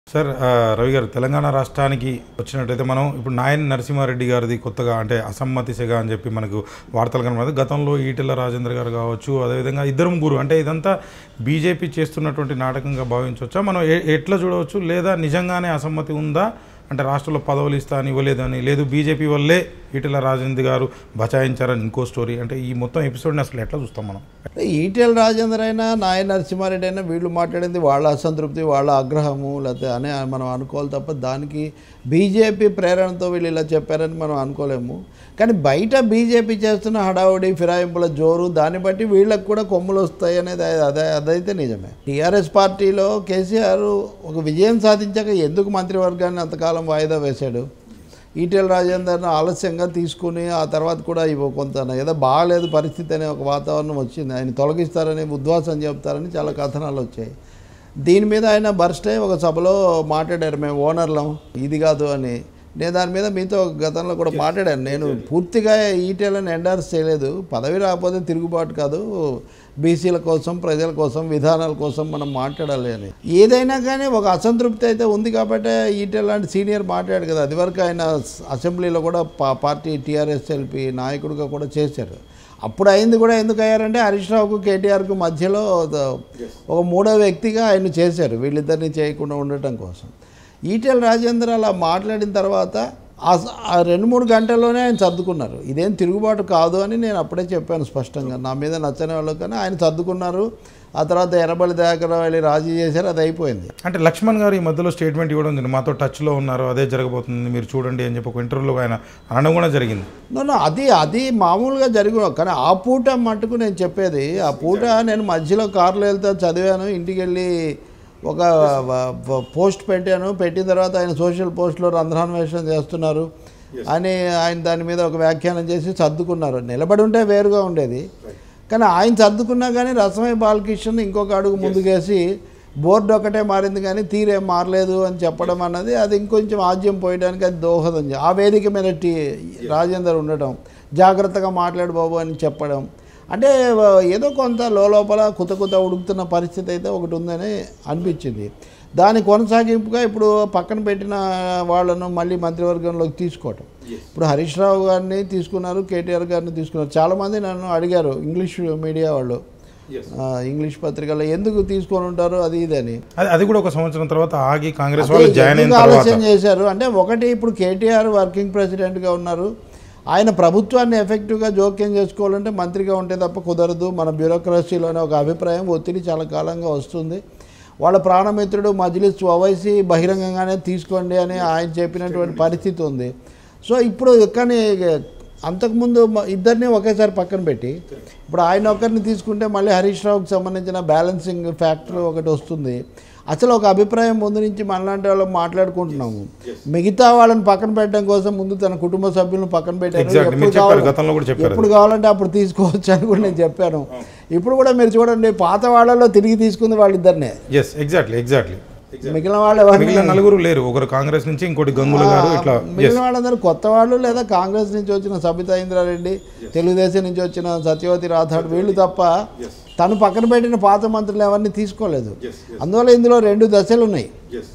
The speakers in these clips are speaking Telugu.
సార్ ఆ, రవి గారు తెలంగాణ రాష్ట్రానికి వచ్చినట్టయితే మనం ఇప్పుడు నాయన్ నరసింహారెడ్డి గారిది కొత్తగా అంటే అసమ్మతి సెగ అని చెప్పి మనకు వార్తలు కనబడదు గతంలో ఈటెల రాజేంద్ర గారు కావచ్చు అదేవిధంగా ఇద్దరు ముగ్గురు అంటే ఇదంతా బీజేపీ చేస్తున్నటువంటి నాటకంగా భావించవచ్చా మనం ఏ- ఎట్లా చూడవచ్చు లేదా నిజంగానే అసమ్మతి ఉందా అంటే రాష్ట్రంలో పదవులు ఇస్తా అని ఇవ్వలేదని లేదు బీజేపీ వల్లే ఈటెల రాజేంద్ర గారు బచాయించారని ఇంకో స్టోరీ అంటే ఈ మొత్తం ఎపిసోడ్ని అసలు ఎట్లా చూస్తాం మనం ఈటెల రాజేందర్ అయినా నాయ నరసింహారెడ్డి అయినా వీళ్ళు మాట్లాడింది వాళ్ళ అసంతృప్తి వాళ్ళ ఆగ్రహము లేకపోతే అనే మనం అనుకోవాలి తప్ప దానికి బీజేపీ ప్రేరణతో వీళ్ళు ఇలా చెప్పారని మనం అనుకోలేము కానీ బయట బీజేపీ చేస్తున్న హడావుడి ఫిరాయింపుల జోరు దాన్ని బట్టి వీళ్ళకి కూడా కొమ్ములు వస్తాయి అనేది అదే అదైతే నిజమే టీఆర్ఎస్ పార్టీలో కేసీఆర్ ఒక విజయం సాధించాక ఎందుకు మంత్రివర్గాన్ని అంతకాలం వాయిదా వేశాడు ఈటెల రాజేందర్ను ఆలస్యంగా తీసుకుని ఆ తర్వాత కూడా ఇవ్వ కొంత ఏదో బాగాలేదు పరిస్థితి అనే ఒక వాతావరణం వచ్చింది ఆయన తొలగిస్తారని ఉద్వాసం చెప్తారని చాలా కథనాలు వచ్చాయి దీని మీద ఆయన బర్స్ట్ అయ్యి ఒక సభలో మాట్లాడారు మేము ఓనర్లం ఇది కాదు అని నేను దాని మీద మీతో గతంలో కూడా మాట్లాడాను నేను పూర్తిగా ఈటెలను ఎండార్స్ చేయలేదు పదవి రాకపోతే తిరుగుబాటు కాదు బీసీల కోసం ప్రజల కోసం విధానాల కోసం మనం మాట్లాడాలి అని ఏదైనా కానీ ఒక అసంతృప్తి అయితే ఉంది కాబట్టి ఈటెల లాంటి సీనియర్ మాట్లాడు కదా అది వరకు ఆయన అసెంబ్లీలో కూడా పా- పార్టీ టీఆర్ఎస్ ఎల్పి నాయకుడిగా కూడా చేశారు అప్పుడు అయింది కూడా ఎందుకు అయ్యారంటే హరీష్ రావుకు కేటీఆర్కు మధ్యలో ద- ఒక మూడో వ్యక్తిగా ఆయన చేశారు వీళ్ళిద్దరిని చేయకుండా ఉండటం కోసం ఈటెల రాజేంద్ర అలా మాట్లాడిన తర్వాత ఆ స- ఆ రెండు మూడు గంటల్లోనే ఆయన సర్దుకున్నారు ఇదేం తిరుగుబాటు కాదు అని నేను అప్పుడే చెప్పాను స్పష్టంగా నా మీద నచ్చని వాళ్ళు కానీ ఆయన సర్దుకున్నారు ఆ తర్వాత ఎర్రబల్లి దయాకర్ వెళ్ళి రాజీ చేశారు అది అయిపోయింది అంటే లక్ష్మణ్ గారు ఈ మధ్యలో స్టేట్మెంట్ ఇవ్వడం జరిగింది మాతో టచ్లో ఉన్నారు అదే జరగబోతుంది మీరు చూడండి అని చెప్పి ఒక ఇంటర్వ్యూలో ఆయన అనడం కూడా జరిగింది నో నో, అది అది మామూలుగా జరిగిన కానీ ఆ పూట మట్టుకు నేను చెప్పేది ఆ పూట నేను మధ్యలో కారులో వెళ్తే చదివాను ఇంటికి వెళ్ళి ఒక వ- వ- పోస్ట్ పెట్టాను పెట్టిన తర్వాత ఆయన సోషల్ పోస్ట్లో రంధ్రాన్వేషణ చేస్తున్నారు అని ఆయన దాని మీద ఒక వ్యాఖ్యానం చేసి సర్దుకున్నారు నిలబడి ఉంటే వేరుగా ఉండేది కానీ ఆయన సర్దుకున్నా కానీ రసమయ్య బాలకృష్ణ ఇంకొక అడుగు ముందుకేసి బోర్డు ఒకటే మారింది కానీ తీరేం మారలేదు అని చెప్పడం అన్నది అది ఇంకొంచెం ఆజ్యం పోయడానికి అది దోహదం చే- ఆ వేదిక మీద టీ రాజేందర్ ఉండటం జాగ్రత్తగా మాట్లాడు బాబు అని చెప్పడం అంటే వ- ఏదో కొంత లోపల కుత కుత ఉడుకుతున్న పరిస్థితి అయితే ఒకటి ఉందని అనిపించింది దాని కొనసాగింపుగా ఇప్పుడు పక్కన పెట్టిన వాళ్ళను మళ్ళీ మంత్రివర్గంలోకి తీసుకోవటం ఇప్పుడు హరీష్ రావు గారిని తీసుకున్నారు కేటీఆర్ గారిని తీసుకున్నారు చాలామంది నన్ను అడిగారు ఇంగ్లీష్ మీడియా వాళ్ళు ఆ, ఇంగ్లీష్ పత్రికల్లో ఎందుకు తీసుకొని ఉంటారు అది ఇది అని అది అది కూడా ఒక సంవత్సరం తర్వాత ఆగి కాంగ్రెస్ అదే వాళ్ళు జాయిన్ అయిన ఎందుకు తర్వాత ఆలస్యం చేశారు అంటే ఒకటి ఇప్పుడు కేటీఆర్ వర్కింగ్ ప్రెసిడెంట్గా ఉన్నారు ఆయన ప్రభుత్వాన్ని ఎఫెక్టివ్గా జోక్యం చేసుకోవాలంటే మంత్రిగా ఉంటే తప్ప కుదరదు మన బ్యూరోక్రసీలోనే ఒక అభిప్రాయం ఒత్తిడి చాలా కాలంగా వస్తుంది వాళ్ళ ప్రాణమిత్రుడు మజ్లిస్ ఓవైసీ బహిరంగంగానే తీసుకోండి అని ఆయన చెప్పినటువంటి పరిస్థితి ఉంది సో ఇప్పుడు కానీ అంతకుముందు మ- ఇద్దరిని ఒకేసారి పక్కన పెట్టి ఇప్పుడు ఆయన ఒకరిని తీసుకుంటే మళ్ళీ హరీష్ రావుకి సంబంధించిన బ్యాలెన్సింగ్ ఫ్యాక్టర్ ఒకటి వస్తుంది అసలు ఒక అభిప్రాయం ముందు నుంచి మనలాంటి వాళ్ళు మాట్లాడుకుంటున్నాము మిగతా వాళ్ళని పక్కన పెట్టడం కోసం ముందు తన కుటుంబ సభ్యులను పక్కన పెట్టారు Exactly. మీరు ఎప్పుడు చెప్పారు, కావాలో- గతంలో కూడా చెప్పారు ఎప్పుడు కావాలంటే అప్పుడు తీసుకోవచ్చు అని కూడా నేను చెప్పాను ఇప్పుడు కూడా మీరు చూడండి పాత వాళ్ళలో తిరిగి తీసుకుంది వాళ్ళిద్దరినే ఎస్ ఎగ్జాక్ట్లీ ఎగ్జాక్ట్లీ మిగిలిన వాళ్ళు ఎవరిని మిగిలిన నలుగురు లేరు ఒకరు కాంగ్రెస్ నుంచి ఇంకోటి గంగుల గారు ఇట్లా మిగిలిన వాళ్ళందరూ కొత్త వాళ్ళు లేదా కాంగ్రెస్ నుంచి వచ్చిన సబితా ఇంద్రారెడ్డి తెలుగుదేశం నుంచి వచ్చిన సత్యవతి రాథాడ్ వీళ్ళు తప్ప తను పక్కన పెట్టిన పాత మంత్రులు ఎవరిని తీసుకోలేదు అందువల్ల ఇందులో రెండు దశలు ఉన్నాయి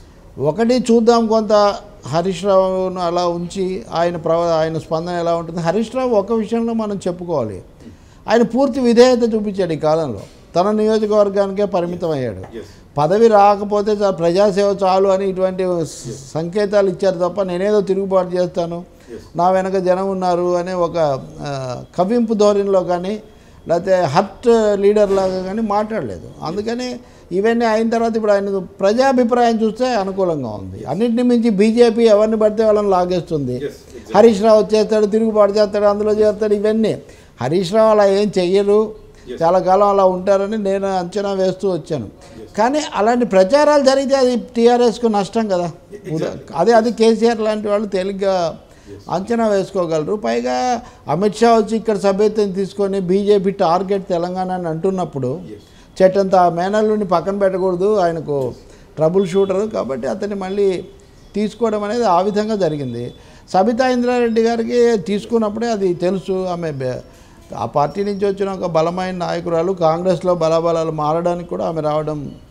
ఒకటి చూద్దాం కొంత హరీష్ రావును అలా ఉంచి ఆయన ప్రవ ఆయన స్పందన ఎలా ఉంటుంది హరీష్ రావు ఒక విషయంలో మనం చెప్పుకోవాలి ఆయన పూర్తి విధేయత చూపించాడు ఈ కాలంలో తన నియోజకవర్గానికే పరిమితం అయ్యాడు పదవి రాకపోతే చా- ప్రజాసేవ చాలు అని ఇటువంటి స- సంకేతాలు ఇచ్చారు తప్ప నేనేదో తిరుగుబాటు చేస్తాను నా వెనక జనం ఉన్నారు అనే ఒక ఆ, కవ్వింపు ధోరణిలో కానీ లేకపోతే హర్ట్ లీడర్ లాగా కానీ మాట్లాడలేదు అందుకని ఇవన్నీ అయిన తర్వాత ఇప్పుడు ఆయన ప్రజాభిప్రాయం చూస్తే అనుకూలంగా ఉంది అన్నింటిని మించి బీజేపీ ఎవరిని పడితే వాళ్ళని లాగేస్తుంది హరీష్ రావు వచ్చేస్తాడు తిరుగుబాటు చేస్తాడు అందులో చేస్తాడు ఇవన్నీ హరీష్ రావు అలా ఏం చెయ్యరు చాలా కాలం అలా ఉంటారని నేను అంచనా వేస్తూ వచ్చాను కానీ అలాంటి ప్రచారాలు జరిగితే అది టీఆర్ఎస్కు నష్టం కదా ఉదా- అదే అది కేసీఆర్ లాంటి వాళ్ళు తేలిగ్గా అంచనా వేసుకోగలరు పైగా అమిత్ షా వచ్చి ఇక్కడ సభ్యత్వం తీసుకొని బీజేపీ టార్గెట్ తెలంగాణ అని అంటున్నప్పుడు చెట్టంత మేనల్లుని పక్కన పెట్టకూడదు ఆయనకు ట్రబుల్ షూటరు కాబట్టి అతన్ని మళ్ళీ తీసుకోవడం అనేది ఆ విధంగా జరిగింది సబితా ఇంద్రారెడ్డి గారికి తీసుకున్నప్పుడే అది తెలుసు ఆమె బె- ఆ పార్టీ నుంచి వచ్చిన ఒక బలమైన నాయకురాలు కాంగ్రెస్లో బలాబలాలు మారడానికి కూడా ఆమె రావడం